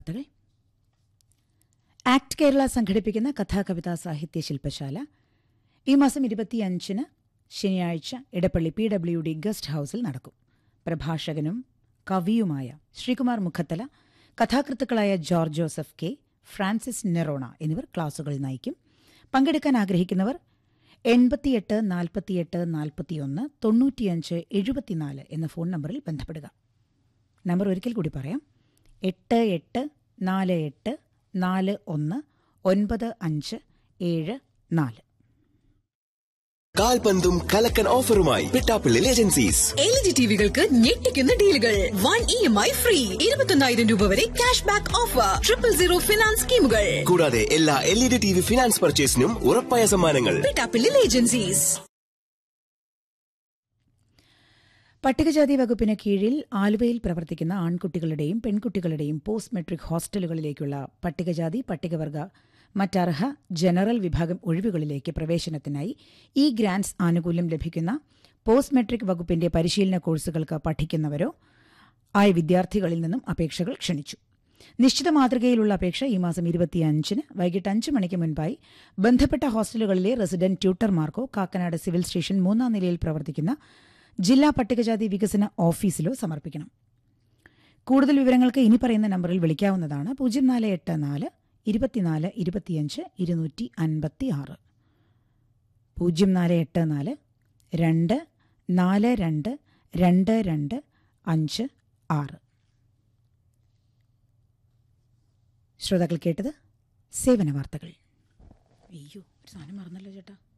വാർത്തകൾ ആക്ട് കേരള സംഘടിപ്പിക്കുന്ന കഥാകവിതാ സാഹിത്യ ശില്പശാല ഈ മാസം ഇരുപത്തിയഞ്ചിന് ശനിയാഴ്ച Edappally P W D guest ഹൌസിൽ നടക്കും പ്രഭാഷകനും കവിയുമായ ശ്രീകുമാർ മുഖത്തല കഥാകൃത്തുക്കളായ ജോർജ് ജോസഫ് കെ ഫ്രാൻസിസ് നെറോണ എന്നിവർ ക്ലാസുകൾ നയിക്കും പങ്കെടുക്കാൻ ആഗ്രഹിക്കുന്നവർ എൺപത്തിയെട്ട് നാൽപ്പത്തിയെട്ട് നാൽപ്പത്തിയൊന്ന് തൊണ്ണൂറ്റിയഞ്ച് എഴുപത്തിനാല് എന്ന ഫോൺ നമ്പറിൽ ബന്ധപ്പെടുക നമ്പർ ഒരിക്കൽ കൂടി പറയാം എട്ട് എട്ട് നാല് എട്ട് നാല് ഒന്ന് ഒൻപത് അഞ്ച് ഏഴ് നാല് കാൽപന്തും കലക്കൻ ഓഫറുമായി പിട്ടാപ്പിള്ളിൽ ഏജൻസീസ് എൽ ജി ടിവികൾക്ക് ഞെട്ടിക്കുന്ന ഡീലുകൾ one E M I free ഇരുപത്തൊന്നായിരം രൂപ വരെ cash back offer triple zero finance സ്കീമുകൾ കൂടാതെ എല്ലാ L E D T V finance പർച്ചേസിനും ഉറപ്പായ സമ്മാനങ്ങൾ പിട്ടാപ്പിള്ളിൽ ഏജൻസീസ് പട്ടികജാതി വകുപ്പിന് കീഴിൽ ആലുവയിൽ പ്രവർത്തിക്കുന്ന ആൺകുട്ടികളുടെയും പെൺകുട്ടികളുടെയും പോസ്റ്റ് മെട്രിക് ഹോസ്റ്റലുകളിലേക്കുള്ള പട്ടികജാതി പട്ടികവർഗ മറ്റർഹ ജനറൽ വിഭാഗം ഒഴിവുകളിലേക്ക് പ്രവേശനത്തിനായി ഈ ഗ്രാന്റ്സ് ആനുകൂല്യം ലഭിക്കുന്ന പോസ്റ്റ് മെട്രിക് വകുപ്പിന്റെ പരിശീലന കോഴ്സുകൾക്ക് പഠിക്കുന്നവരോ ആയ വിദ്യാർത്ഥികളിൽ നിന്നും അപേക്ഷകൾ ക്ഷണിച്ചു നിശ്ചിത മാതൃകയിലുള്ള അപേക്ഷ ഈ മാസം ഇരുപത്തിയഞ്ചിന് വൈകിട്ട് അഞ്ച് മണിക്ക് മുൻപായി ബന്ധപ്പെട്ട ഹോസ്റ്റലുകളിലെ റെസിഡന്റ് ട്യൂട്ടർമാർക്കോ കാക്കനാട് സിവിൽ സ്റ്റേഷൻ മൂന്നാം നിലയിൽ പ്രവർത്തിക്കുന്ന ജില്ലാ പട്ടികജാതി വികസന ഓഫീസിലോ സമർപ്പിക്കണം കൂടുതൽ വിവരങ്ങൾക്ക് ഇനി പറയുന്ന നമ്പറിൽ വിളിക്കാവുന്നതാണ് പൂജ്യം നാല് എട്ട് നാല് ഇരുപത്തിനാല് ഇരുപത്തിയഞ്ച് ഇരുന്നൂറ്റി അൻപത്തി ആറ് പൂജ്യം നാല് എട്ട് നാല് രണ്ട് നാല് രണ്ട് രണ്ട് രണ്ട് അഞ്ച് ആറ് ശ്രോതാക്കൾ കേട്ടത് സേവന വാർത്തകൾ അയ്യോ ഒരു സാധനം മറന്നല്ലോ ചേട്ടാ